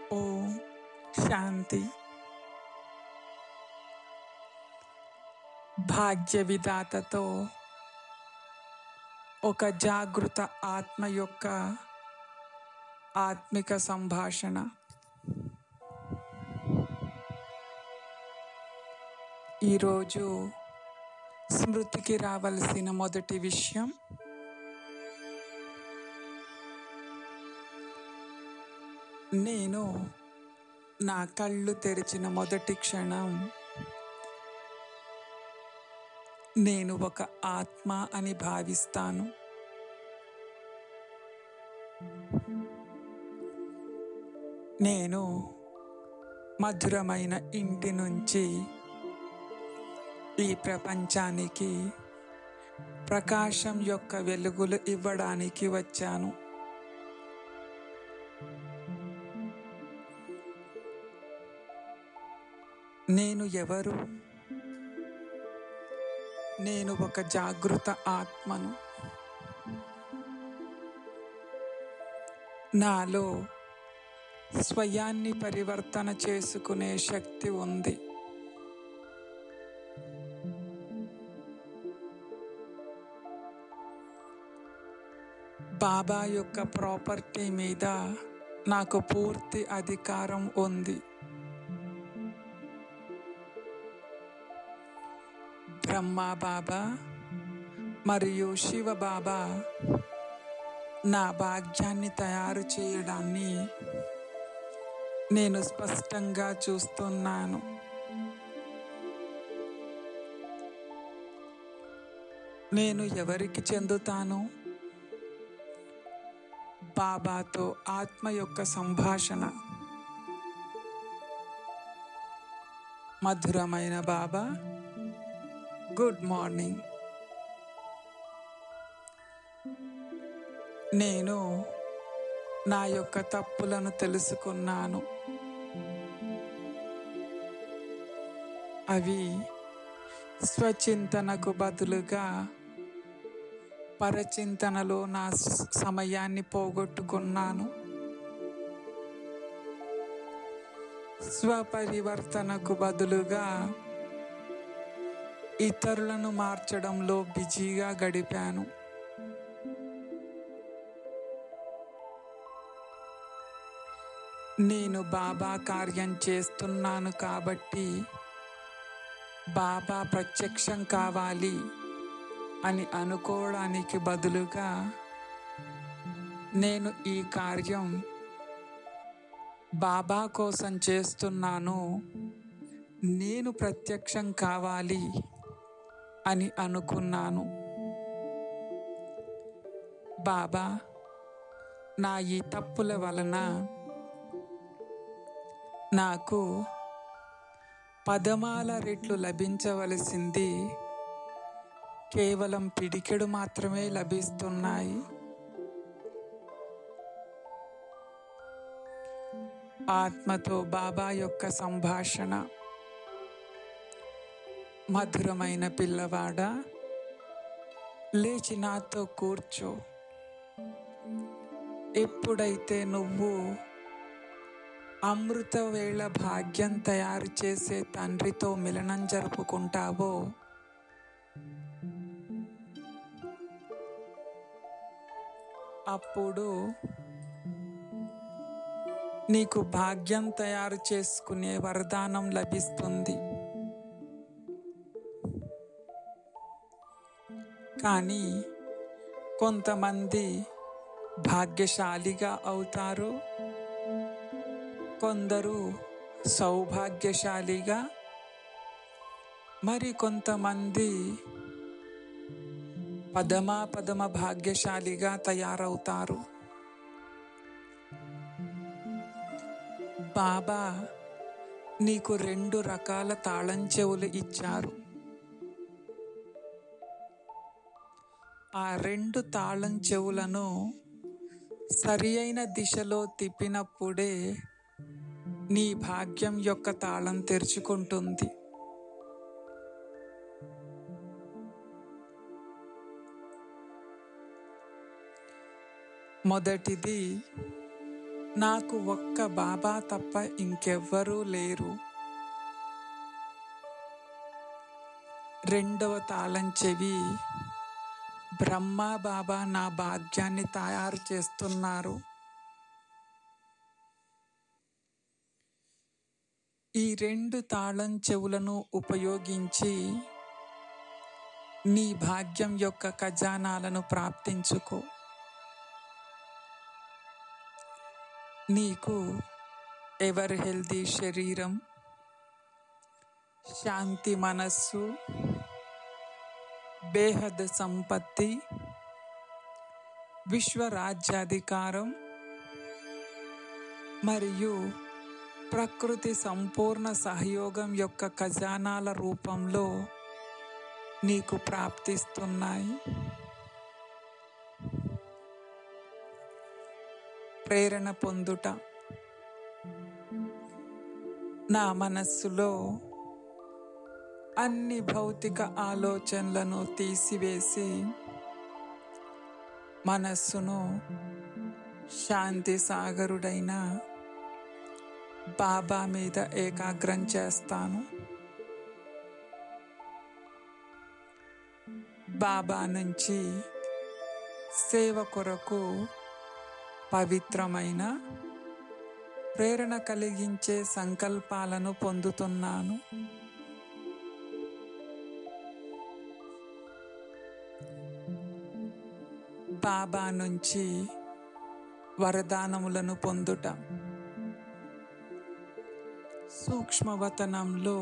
ఓం శాంతి భాగ్య విధాతతో ఒక జాగృత ఆత్మ యొక్క ఆత్మిక సంభాషణ ఈరోజు స్మృతికి రావలసిన మొదటి విషయం నేను నా కళ్ళు తెరిచిన మొదటి క్షణం నేను ఒక ఆత్మ అని భావిస్తాను నేను మధురమైన ఇంటి నుంచి ఈ ప్రపంచానికి ప్రకాశం యొక్క వెలుగులు ఇవ్వడానికి వచ్చాను నేను ఎవరు నేను ఒక జాగృత ఆత్మను నాలో స్వయాన్ని పరివర్తన చేసుకునే శక్తి ఉంది బాబా యొక్క ప్రాపర్టీ మీద నాకు పూర్తి అధికారం ఉంది బ్రహ్మ బాబా మరియు శివ బాబా నా భాగ్యాన్ని తయారు చేయడాన్ని నేను స్పష్టంగా చూస్తున్నాను నేను ఎవరికి చెందుతాను బాబాతో ఆత్మ యొక్క సంభాషణ మధురమైన బాబా గుడ్ మార్నింగ్ నేను నా యొక్క తప్పులను తెలుసుకున్నాను అవి స్వచింతనకు బదులుగా పరచింతనలో నా సమయాన్ని పోగొట్టుకున్నాను స్వపరివర్తనకు బదులుగా ఇతరులను మార్చడంలో బిజీగా గడిపాను నేను బాబా కార్యం చేస్తున్నాను కాబట్టి బాబా ప్రత్యక్షం కావాలి అని అనుకోవడానికి బదులుగా నేను ఈ కార్యం బాబా కోసం చేస్తున్నాను నేను ప్రత్యక్షం కావాలి అని అనుకున్నాను బాబా నా ఈ తప్పుల వలన నాకు పదమాల రెట్లు లభించవలసింది కేవలం పిడికెడు మాత్రమే లభిస్తున్నాయి ఆత్మతో బాబా యొక్క సంభాషణ మధురమైన పిల్లవాడ లేచి నాతో కూర్చో ఎప్పుడైతే నువ్వు అమృత వేళ భాగ్యం తయారు చేసే తండ్రితో మిలనం జరుపుకుంటావో అప్పుడు నీకు భాగ్యం తయారు చేసుకునే వరదానం లభిస్తుంది కానీ కొంతమంది భాగ్యశాలిగా అవుతారు కొందరు సౌభాగ్యశాలిగా మరి కొంతమంది పదమా పదమ భాగ్యశాలిగా తయారవుతారు బాబా నీకు రెండు రకాల తాళం చెవులు ఇచ్చారు ఆ రెండు తాళం చెవులను సరి అయిన దిశలో తిప్పినప్పుడే నీ భాగ్యం యొక్క తాళం తెరుచుకుంటుంది మొదటిది నాకు ఒక్క బాబా తప్ప ఇంకెవ్వరూ లేరు రెండవ తాళం చెవి బ్రహ్మ బాబా నా భాగ్యాన్ని తయారు చేస్తున్నారు ఈ రెండు తాళం చెవులను ఉపయోగించి నీ భాగ్యం యొక్క ఖజానాలను ప్రాప్తించుకో నీకు ఎవర్ హెల్దీ శరీరం శాంతి మనస్సు బేహద్ సంపత్తి విశ్వరాజ్యాధికారం మరియు ప్రకృతి సంపూర్ణ సహయోగం యొక్క ఖజానాల రూపంలో నీకు ప్రాప్తిస్తున్నాయి ప్రేరణ పొందుట నా మనస్సులో అన్ని భౌతిక ఆలోచనలను తీసివేసి మనస్సును శాంతి సాగరుడైన బాబా మీద ఏకాగ్రం చేస్తాను బాబా నుంచి సేవ కొరకు పవిత్రమైన ప్రేరణ కలిగించే సంకల్పాలను పొందుతున్నాను బాబా నుంచి వరదానములను పొందుట సూక్ష్మవతనంలో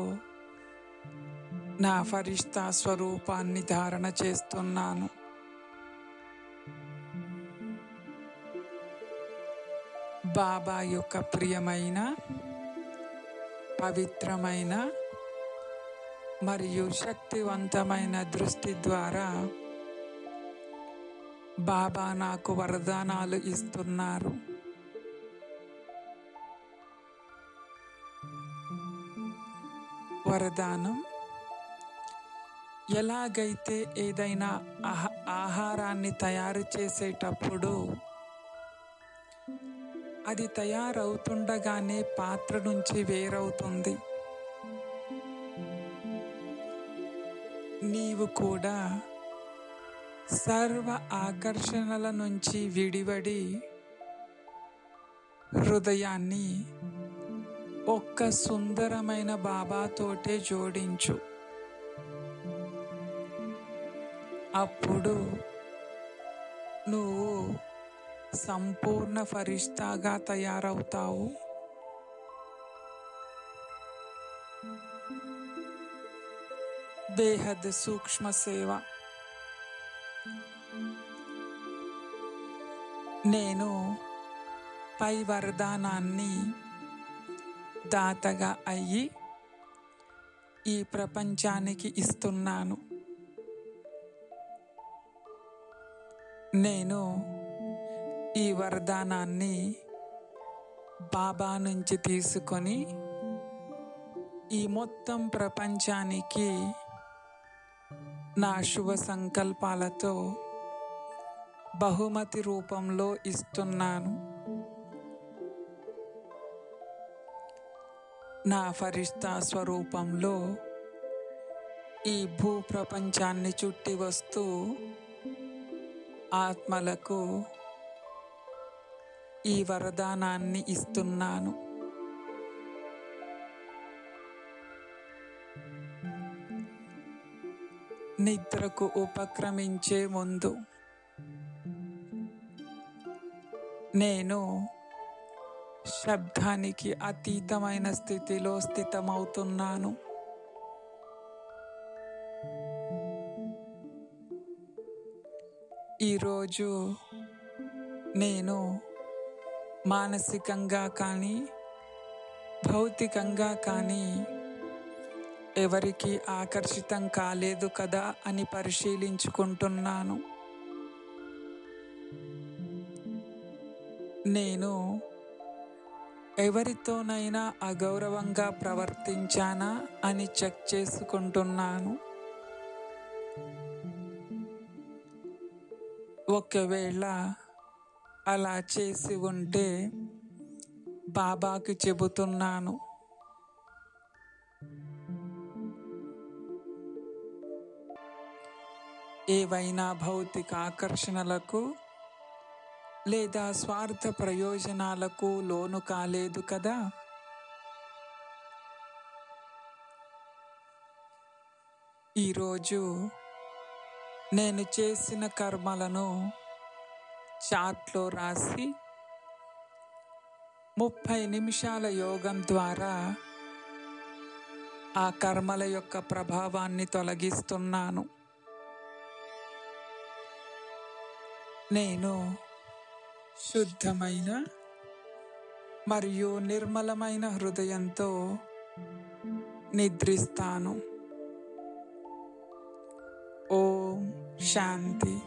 నా ఫరిష్తా స్వరూపాన్ని ధారణ చేస్తున్నాను బాబా యొక్క ప్రియమైన పవిత్రమైన మరియు శక్తివంతమైన దృష్టి ద్వారా బాబా నాకు వరదానాలు ఇస్తున్నారు వరదానం ఎలాగైతే ఏదైనా ఆహ ఆహారాన్ని తయారు చేసేటప్పుడు అది తయారవుతుండగానే పాత్ర నుంచి వేరవుతుంది నీవు కూడా సర్వ ఆకర్షణల నుంచి విడివడి హృదయాన్ని ఒక్క సుందరమైన బాబాతోటే జోడించు అప్పుడు నువ్వు సంపూర్ణ ఫరిష్టాగా తయారవుతావు బేహద్ సూక్ష్మ సేవ నేను పై వరదానాన్ని దాతగా అయ్యి ఈ ప్రపంచానికి ఇస్తున్నాను నేను ఈ వరదానాన్ని బాబా నుంచి తీసుకొని ఈ మొత్తం ప్రపంచానికి నా శుభ సంకల్పాలతో బహుమతి రూపంలో ఇస్తున్నాను నా ఫరిష్తా స్వరూపంలో ఈ భూ ప్రపంచాన్ని చుట్టి వస్తూ ఆత్మలకు ఈ వరదానాన్ని ఇస్తున్నాను నిద్రకు ఉపక్రమించే ముందు నేను శబ్దానికి అతీతమైన స్థితిలో స్థితమవుతున్నాను ఈరోజు నేను మానసికంగా కానీ భౌతికంగా కానీ ఎవరికి ఆకర్షితం కాలేదు కదా అని పరిశీలించుకుంటున్నాను నేను ఎవరితోనైనా అగౌరవంగా ప్రవర్తించానా అని చెక్ చేసుకుంటున్నాను ఒకవేళ అలా చేసి ఉంటే బాబాకి చెబుతున్నాను ఏవైనా భౌతిక ఆకర్షణలకు లేదా స్వార్థ ప్రయోజనాలకు లోను కాలేదు కదా ఈరోజు నేను చేసిన కర్మలను చాట్లో రాసి ముప్పై నిమిషాల యోగం ద్వారా ఆ కర్మల యొక్క ప్రభావాన్ని తొలగిస్తున్నాను నేను శుద్ధమైన మరియు నిర్మలమైన హృదయంతో నిద్రిస్తాను ఓం శాంతి